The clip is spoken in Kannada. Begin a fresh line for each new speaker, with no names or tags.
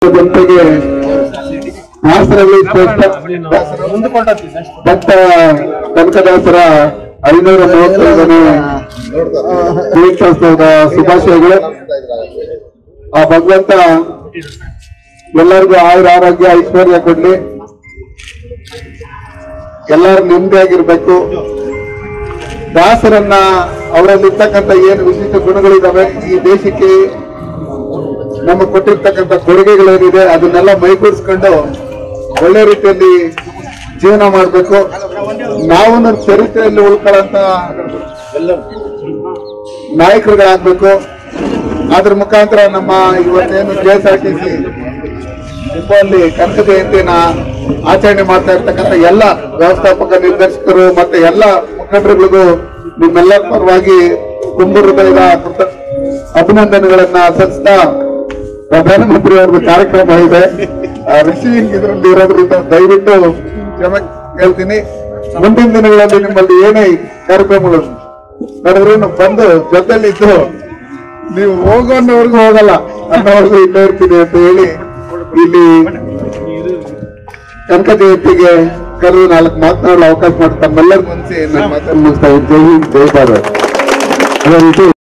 ಜನತೆಗೆ ಹಾಸನಲ್ಲಿ ಶ್ರೇಷ್ಠ ಭಕ್ತ ಕನಕದಾಸರ ಐನೂರ ಮೂವತ್ತೈದನೇ ದೀಕ್ಷೋತ್ಸವದ ಶುಭಾಶಯಗಳು ಆ ಭಗವಂತ ಎಲ್ಲರಿಗೂ ಆಯುರ ಆರೋಗ್ಯ ಐಶ್ವರ್ಯ ಕೊಡ್ಲಿ ಎಲ್ಲರೂ ನೆಮ್ಮದಿಯಾಗಿರ್ಬೇಕು ದಾಸರನ್ನ ಅವರಲ್ಲಿರ್ತಕ್ಕಂಥ ಏನು ವಿಶಿಷ್ಟ ಗುಣಗಳಿದಾವೆ ಈ ದೇಶಕ್ಕೆ ನಮಗೆ ಕೊಟ್ಟಿರ್ತಕ್ಕಂಥ ಕೊಡುಗೆಗಳೇನಿದೆ ಅದನ್ನೆಲ್ಲ ಮೈಗೂಡಿಸ್ಕೊಂಡು ಒಳ್ಳೆ ರೀತಿಯಲ್ಲಿ ಜೀವನ ಮಾಡಬೇಕು ನಾವು ನಮ್ಮ ಚರಿತ್ರೆಯಲ್ಲಿ ಉಳ್ಕೊಳ್ಳೋಂತ ನಾಯಕರುಗಳಾಗ್ಬೇಕು ಅದ್ರ ಮುಖಾಂತರ ನಮ್ಮ ಇವತ್ತೇನು K S R T C ಡಿಪೋಲ್ಲಿ ಕನಕ ಜಯಂತಿನ ಆಚರಣೆ ಮಾಡ್ತಾ ಇರ್ತಕ್ಕಂಥ ಎಲ್ಲ ವ್ಯವಸ್ಥಾಪಕ ನಿರ್ದೇಶಕರು ಮತ್ತೆ ಎಲ್ಲ ಮುಖಂಡರುಗಳಿಗೂ ನಿಮ್ಮೆಲ್ಲರ ಪರವಾಗಿ ತುಂಬ ಹೃದಯದ ಕೃತ- ಅಭಿನಂದನೆಗಳನ್ನ ಸಲ್ಲಿಸ್ತಾ ಪ್ರಧಾನಮಂತ್ರಿ ಅವ್ರದ್ದು ಕಾರ್ಯಕ್ರಮ ಇದೆ ರಿಸೀವಿಂಗ್ ಇದರಲ್ಲಿ ಇರೋದ್ರಿಂದ ದಯವಿಟ್ಟು ಕ್ಷಮೆ ಕೇಳ್ತೀನಿ ಮುಂದಿನ ದಿನಗಳಲ್ಲಿ ನಿಮ್ಮಲ್ಲಿ ಏನೇ ಕಾರ್ಯಕ್ರಮಗಳು ನಡೆದ್ರು ಬಂದು ಜೊತೆಲಿದ್ದು ನೀವು ಹೋಗೋನ್ನವರೆಗೂ ಹೋಗಲ್ಲ ಅನ್ನೋವರೆಗೂ ಇಲ್ಲೇ ಇರ್ತೀನಿ ಅಂತ ಹೇಳಿ ಇಲ್ಲಿ ಕನಕ ಜಯಂತಿಗೆ ಕರೆದು ನಾಲ್ಕು ಮಾತನಾಡಲು ಅವಕಾಶ ಮಾಡಿ ತಮ್ಮೆಲ್ಲರ ಮುಂಚೆ ನನ್ನ ಮಾತನ್ನು ಮುಗಿಸ್ತಾ ಇದ್ದೀನಿ. ಜೈ ಹಿಂದ್, ಜೈ ಭಾರತ್ ಅದೇ ರೀತಿ